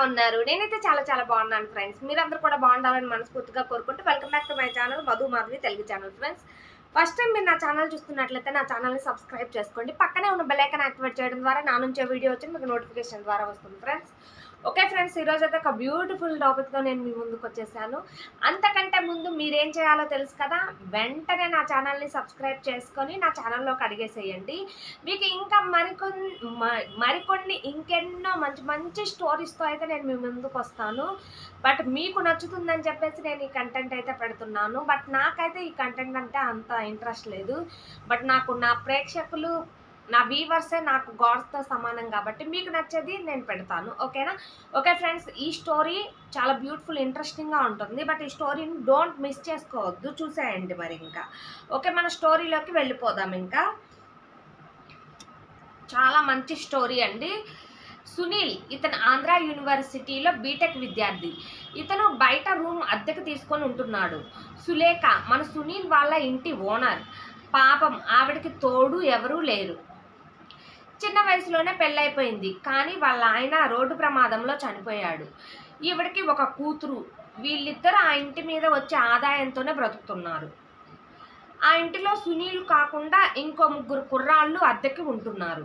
ఉన్నారు నేనైతే చాలా చాలా బాగున్నాను ఫ్రెండ్స్ మీరందరూ కూడా బాగుండాలని మనస్ఫూర్తిగా కోరుకుంటూ welcome back to my channel Madhu Madhavi Telugu channel friends first time మీరు నా ఛానల్ చూస్తున్నట్లయితే నా ఛానల్ని సబ్స్క్రైబ్ చేసుకోండి పక్కనే ఉన్న బెల్ ఐకాన్ యాక్టివేట్ చేయడం ద్వారా నా నుంచే వీడియో వచ్చి మీకు నోటిఫికేషన్ ద్వారా వస్తుంది ఫ్రెండ్స్ ఓకే ఫ్రెండ్స్ ఈరోజు అయితే ఒక బ్యూటిఫుల్ టాపిక్తో నేను మీ ముందుకు వచ్చేసాను అంతకంటే ముందు మీరేం చేయాలో తెలుసు కదా వెంటనే నా ఛానల్ని సబ్స్క్రైబ్ చేసుకొని నా ఛానల్లోకి అడిగేసేయండి మీకు ఇంకా మరికొన్ని మ- మరికొన్ని ఇంకెన్నో మంచి మంచి స్టోరీస్తో అయితే నేను మీ ముందుకు వస్తాను బట్ మీకు నచ్చుతుందని చెప్పేసి నేను ఈ కంటెంట్ అయితే పెడుతున్నాను బట్ నాకైతే ఈ కంటెంట్ అంటే అంత ఇంట్రెస్ట్ లేదు బట్ నాకు నా ప్రేక్షకులు నా వీవర్సే నాకు గాడ్స్తో సమానం కాబట్టి మీకు నచ్చేది నేను పెడతాను ఓకేనా ఓకే ఫ్రెండ్స్ ఈ స్టోరీ చాలా బ్యూటిఫుల్ ఇంట్రెస్టింగ్గా ఉంటుంది బట్ ఈ స్టోరీని డోంట్ మిస్ చేసుకోవద్దు చూసేయండి మరి ఇంకా ఓకే మన స్టోరీలోకి వెళ్ళిపోదాం ఇంకా చాలా మంచి స్టోరీ అండి సునీల్ ఇతను ఆంధ్ర యూనివర్సిటీలో బీటెక్ విద్యార్థి ఇతను బయట రూమ్ అద్దెకు తీసుకొని ఉంటున్నాడు సులేఖ మన సునీల్ వాళ్ళ ఇంటి ఓనర్ పాపం ఆవిడకి తోడు ఎవరూ లేరు చిన్న వయసులోనే పెళ్ళైపోయింది కానీ వాళ్ళ ఆయన రోడ్డు ప్రమాదంలో చనిపోయాడు ఈవిడకి ఒక కూతురు వీళ్ళిద్దరు ఆ ఇంటి మీద వచ్చే ఆదాయంతోనే బ్రతుకుతున్నారు ఆ ఇంటిలో సునీల్ కాకుండా ఇంకో ముగ్గురు కుర్రాళ్ళు అద్దెకి ఉంటున్నారు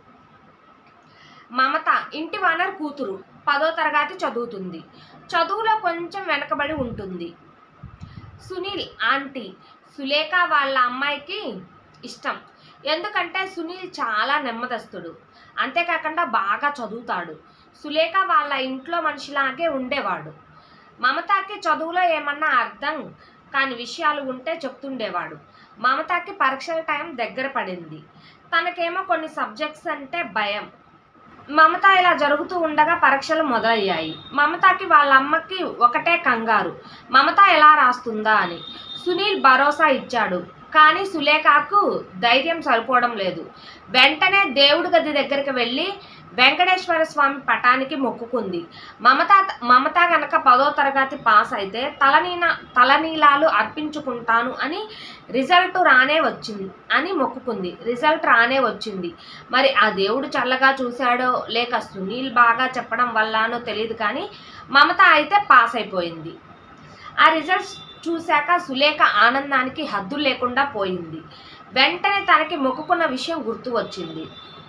మమత ఇంటి ఓనర్ కూతురు పదో తరగతి చదువుతుంది చదువులో కొంచెం వెనకబడి ఉంటుంది సునీల్ ఆంటీ సులేఖ వాళ్ళ అమ్మాయికి ఇష్టం ఎందుకంటే సునీల్ చాలా నెమ్మదస్తుడు అంతేకాకుండా బాగా చదువుతాడు సులేఖ వాళ్ళ ఇంట్లో మనిషిలాగే ఉండేవాడు మమతాకి చదువులో ఏమన్నా అర్థం కాని విషయాలు ఉంటే చెప్తుండేవాడు మమతాకి పరీక్షల టైం దగ్గర పడింది తనకేమో కొన్ని సబ్జెక్ట్స్ అంటే భయం మమత ఇలా జరుగుతూ ఉండగా పరీక్షలు మొదలయ్యాయి మమతకి వాళ్ళ అమ్మకి ఒకటే కంగారు మమత ఎలా రాస్తుందా అని సునీల్ భరోసా ఇచ్చాడు కానీ సులేఖకు ధైర్యం సరిపోవడం లేదు వెంటనే దేవుడి గది దగ్గరికి వెళ్ళి వెంకటేశ్వర స్వామి పటానికి మొక్కుకుంది మమత మమత గనక పదో తరగతి పాస్ అయితే తలనీన తలనీలాలు అర్పించుకుంటాను అని రిజల్ట్ రానే వచ్చింది అని మొక్కుకుంది రిజల్ట్ రానే వచ్చింది మరి ఆ దేవుడు చల్లగా చూశాడో లేక సునీల్ బాగా చెప్పడం వల్లనో తెలియదు కానీ మమత అయితే పాస్ అయిపోయింది ఆ రిజల్ట్స్ చూశాక సులేఖ ఆనందానికి హద్దులు లేకుండా పోయింది వెంటనే తనకి మొక్కుకున్న విషయం గుర్తు వచ్చింది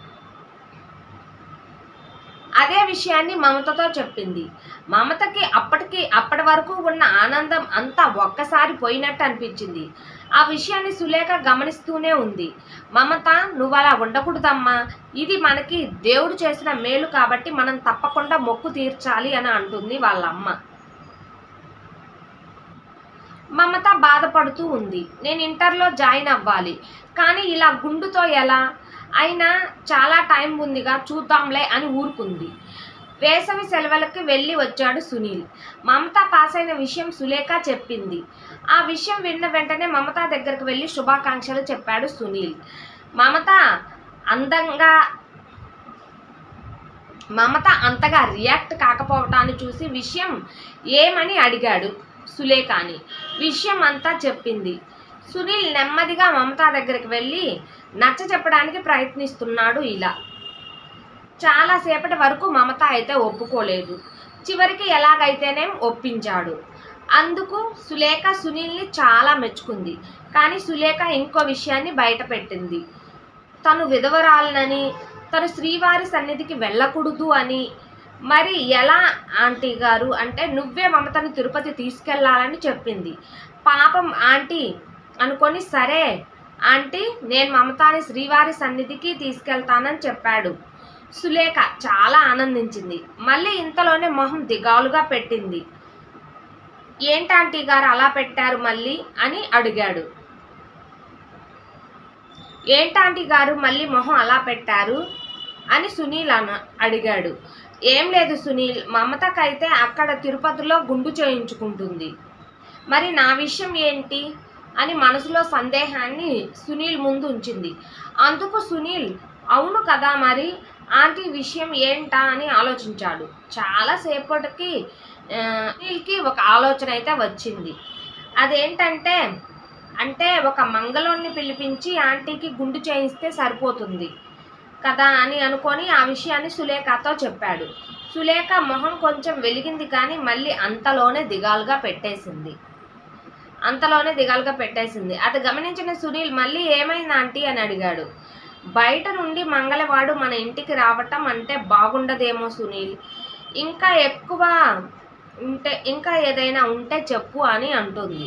అదే విషయాన్ని మమతతో చెప్పింది మమతకి అప్పటికి అప్పటి వరకు ఉన్న ఆనందం అంతా ఒక్కసారి పోయినట్టు అనిపించింది ఆ విషయాన్ని సులేఖ గమనిస్తూనే ఉంది మమత నువ్వు అలా ఉండకూడదమ్మా ఇది మనకి దేవుడు చేసిన మేలు కాబట్టి మనం తప్పకుండా మొక్కు తీర్చాలి అని అంటుంది వాళ్ళ అమ్మ మమత బాధపడుతూ ఉంది నేను ఇంటర్లో జాయిన్ అవ్వాలి కానీ ఇలా గుండుతో ఎలా అయినా చాలా టైం ఉందిగా చూద్దాంలే అని ఊరుకుంది వేసవి సెలవులకి వెళ్ళి వచ్చాడు సునీల్ మమత పాస్ అయిన విషయం సులేఖ చెప్పింది ఆ విషయం విన్న వెంటనే మమత దగ్గరకు వెళ్ళి శుభాకాంక్షలు చెప్పాడు సునీల్ మమత అందంగా మమత అంతగా రియాక్ట్ కాకపోవటాన్ని చూసి విషయం ఏమని అడిగాడు సులేఖని విషయం అంతా చెప్పింది సునీల్ నెమ్మదిగా మమత దగ్గరికి వెళ్ళి నచ్చ చెప్పడానికి ప్రయత్నిస్తున్నాడు ఇలా చాలాసేపటి వరకు మమత అయితే ఒప్పుకోలేదు చివరికి ఎలాగైతేనే ఒప్పించాడు అందుకు సులేఖ సునీల్ని చాలా మెచ్చుకుంది కానీ సులేఖ ఇంకో విషయాన్ని బయటపెట్టింది తను విధవరాలనని తను శ్రీవారి సన్నిధికి వెళ్ళకూడదు అని మరి ఎలా ఆంటీ గారు అంటే నువ్వే మమతను తిరుపతి తీసుకెళ్లాలని చెప్పింది పాపం ఆంటీ అనుకొని సరే ఆంటీ నేను మమతాని శ్రీవారి సన్నిధికి తీసుకెళ్తానని చెప్పాడు సులేఖ చాలా ఆనందించింది మళ్ళీ ఇంతలోనే మొహం దిగాలుగా పెట్టింది ఏంటి ఆంటీ గారు అలా పెట్టారు మళ్ళీ అని అడిగాడు ఏంటాంటీ గారు మళ్ళీ మొహం అలా పెట్టారు అని సునీల్ అన అడిగాడు ఏం లేదు సునీల్ మమతకైతే అక్కడ తిరుపతిలో గుండు చేయించుకుంటుంది మరి నా విషయం ఏంటి అని మనసులో సందేహాన్ని సునీల్ ముందు ఉంచింది అందుకు సునీల్ అవును కదా మరి ఆంటీ విషయం ఏంటా అని ఆలోచించాడు చాలాసేపటికి ఆ, సునీల్కి ఒక ఆలోచన అయితే వచ్చింది అదేంటంటే అంటే ఒక మంగళోన్ని పిలిపించి ఆంటీకి గుండు చేయిస్తే సరిపోతుంది కదా అని అనుకొని ఆ విషయాన్ని సులేఖతో చెప్పాడు సులేఖ మొహం కొంచెం వెలిగింది కానీ మళ్ళీ అంతలోనే దిగాలుగా పెట్టేసింది అంతలోనే దిగాలుగా పెట్టేసింది అది గమనించిన సునీల్ మళ్ళీ ఏమైంది ఆంటీ అని అడిగాడు బయట నుండి మంగళవాడు మన ఇంటికి రావటం అంటే బాగుండదేమో సునీల్ ఇంకా ఎక్కువ ఉంటే ఇంకా ఏదైనా ఉంటే చెప్పు అని అంటుంది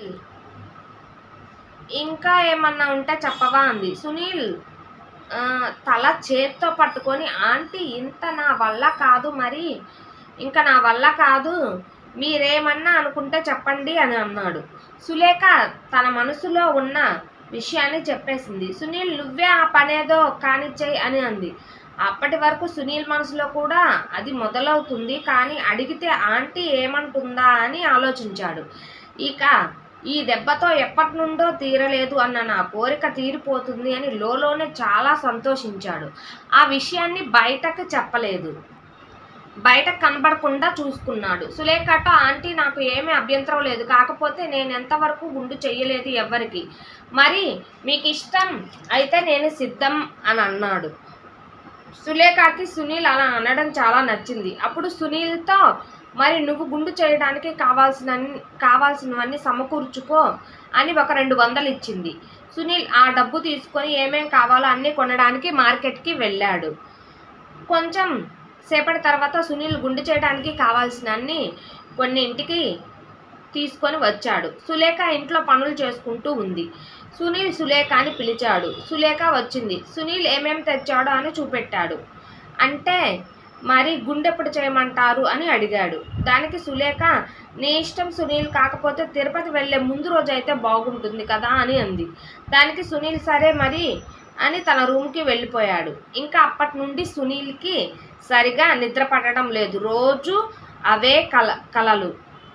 ఇంకా ఏమన్నా ఉంటే చెప్పవా అంది సునీల్ ఆ, తల చేత్తో పట్టుకొని ఆంటీ ఇంత నా వల్ల కాదు మరి ఇంకా నా వల్ల కాదు మీరేమన్నా అనుకుంటే చెప్పండి అని అన్నాడు సులేఖ తన మనసులో ఉన్న విషయాన్ని చెప్పేసింది సునీల్ నువ్వే ఆ పనేదో కానిచ్చేయి అని అంది అప్పటి వరకు సునీల్ మనసులో కూడా అది మొదలవుతుంది కానీ అడిగితే ఆంటీ ఏమంటుందా అని ఆలోచించాడు ఇక ఈ దెబ్బతో ఎప్పటి నుండో తీరలేదు అన్న నా కోరిక తీరిపోతుంది అని లోలోనే చాలా సంతోషించాడు ఆ విషయాన్ని బయటకు చెప్పలేదు బయట కనబడకుండా చూసుకున్నాడు సులేఖతో ఆంటీ నాకు ఏమీ అభ్యంతరం లేదు కాకపోతే నేను ఎంతవరకు గుండు చెయ్యలేదు ఎవ్వరికి మరి మీకు ఇష్టం అయితే నేను సిద్ధం అని అన్నాడు సులేఖకి సునీల్ అలా అనడం చాలా నచ్చింది అప్పుడు సునీల్తో మరి నువ్వు గుండు చేయడానికి కావాల్సిన కావాల్సినవన్నీ సమకూర్చుకో అని ఒక రెండు వందలు ఇచ్చింది సునీల్ ఆ డబ్బు తీసుకొని ఏమేం కావాలో అన్నీ కొనడానికి మార్కెట్కి వెళ్ళాడు కొంచెం సేపటి తర్వాత సునీల్ గుండు చేయడానికి కావాల్సిన అన్ని కొన్ని ఇంటికి తీసుకొని వచ్చాడు సులేఖ ఇంట్లో పనులు చేసుకుంటూ ఉంది సునీల్ సులేఖ అని పిలిచాడు సులేఖ వచ్చింది సునీల్ ఏమేం తెచ్చాడో అని చూపెట్టాడు అంటే మరి గుండెప్పుడు చేయమంటారు అని అడిగాడు దానికి సులేఖ నీ ఇష్టం సునీల్ కాకపోతే తిరుపతి వెళ్ళే ముందు రోజు అయితే బాగుంటుంది కదా అని అంది దానికి సునీల్ సరే మరి అని తన రూమ్కి వెళ్ళిపోయాడు ఇంకా అప్పటి నుండి సునీల్కి సరిగా నిద్ర పట్టడం లేదు రోజు అవే కల కలలు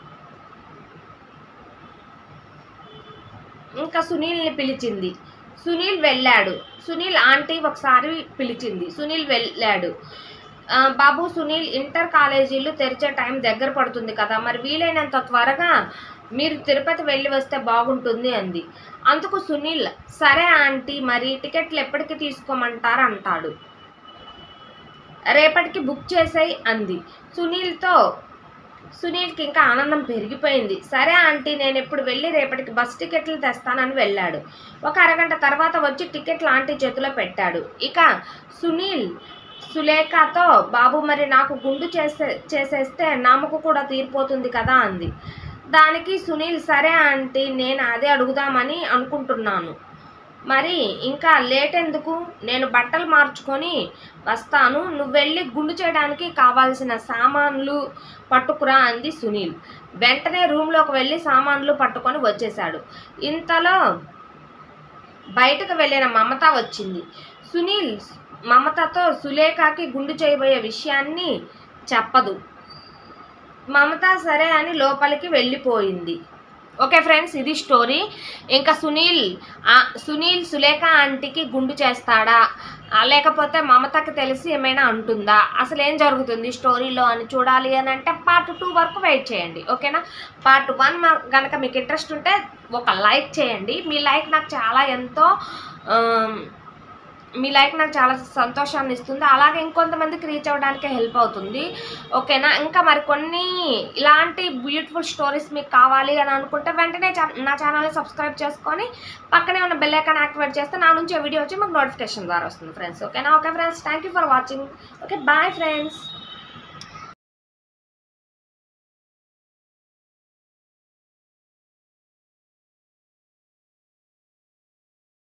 ఇంకా సునీల్ని పిలిచింది సునీల్ వెళ్ళాడు సునీల్ ఆంటీ ఒకసారి పిలిచింది సునీల్ వెళ్ళాడు ఆ, బాబు సునీల్ ఇంటర్ కాలేజీలు తెరిచే టైం దగ్గర పడుతుంది కదా మరి వీలైనంత త్వరగా మీరు తిరుపతి వెళ్ళి వస్తే బాగుంటుంది అంది అందుకు సునీల్ సరే ఆంటీ మరి టికెట్లు ఎప్పటికి తీసుకోమంటారు అంటాడు రేపటికి బుక్ చేసేయి అంది సునీల్తో సునీల్కి ఇంకా ఆనందం పెరిగిపోయింది సరే ఆంటీ నేను ఇప్పుడు వెళ్ళి రేపటికి బస్ టికెట్లు తెస్తానని వెళ్ళాడు ఒక అరగంట తర్వాత వచ్చి టికెట్లు ఆంటీ చేతిలో పెట్టాడు ఇక సునీల్ సులేఖతో బాబు మరి నాకు గుండు చేసే చేసేస్తే నామకు కూడా తీరిపోతుంది కదా అంది దానికి సునీల్ సరే ఆంటీ నేను అదే అడుగుదామని అనుకుంటున్నాను మరి ఇంకా లేట్ ఎందుకు నేను బట్టలు మార్చుకొని వస్తాను నువ్వు వెళ్ళి గుండు చేయడానికి కావాల్సిన సామాన్లు పట్టుకురా అంది సునీల్ వెంటనే రూమ్లోకి వెళ్ళి సామాన్లు పట్టుకొని వచ్చేశాడు ఇంతలో బయటకు వెళ్ళిన మమత వచ్చింది సునీల్ మమతతో సులేఖకి గుండు చేయబోయే విషయాన్ని చెప్పదు మమత సరే అని లోపలికి వెళ్ళిపోయింది ఓకే ఫ్రెండ్స్ ఇది స్టోరీ ఇంకా సునీల్ ఆ, సునీల్ సులేఖ ఆంటీకి గుండు చేస్తాడా ఆ, లేకపోతే మమతకి తెలిసి ఏమైనా అంటుందా అసలు ఏం జరుగుతుంది స్టోరీలో అని చూడాలి అని అంటే పార్ట్ టూ వరకు వెయిట్ చేయండి ఓకేనా పార్ట్ వన్ కనుక మీకు ఇంట్రెస్ట్ ఉంటే ఒక లైక్ చేయండి మీ లైక్ నాకు చాలా ఎంతో ఆమ్, మీ లైక్ నాకు చాలా సంతోషాన్ని ఇస్తుంది అలాగే ఇంకొంతమందికి రీచ్ అవ్వడానికి హెల్ప్ అవుతుంది ఓకేనా ఇంకా మరి కొన్ని ఇలాంటి బ్యూటిఫుల్ స్టోరీస్ మీకు కావాలి అని అనుకుంటే వెంటనే చా- నా ఛానల్ని సబ్స్క్రైబ్ చేసుకొని పక్కనే ఉన్న బెల్ ఐకాన్ యాక్టివేట్ చేస్తే నా నుంచి వీడియో వచ్చి మాకు నోటిఫికేషన్ ద్వారా వస్తుంది ఫ్రెండ్స్ ఓకేనా okay friends thank you for watching okay bye friends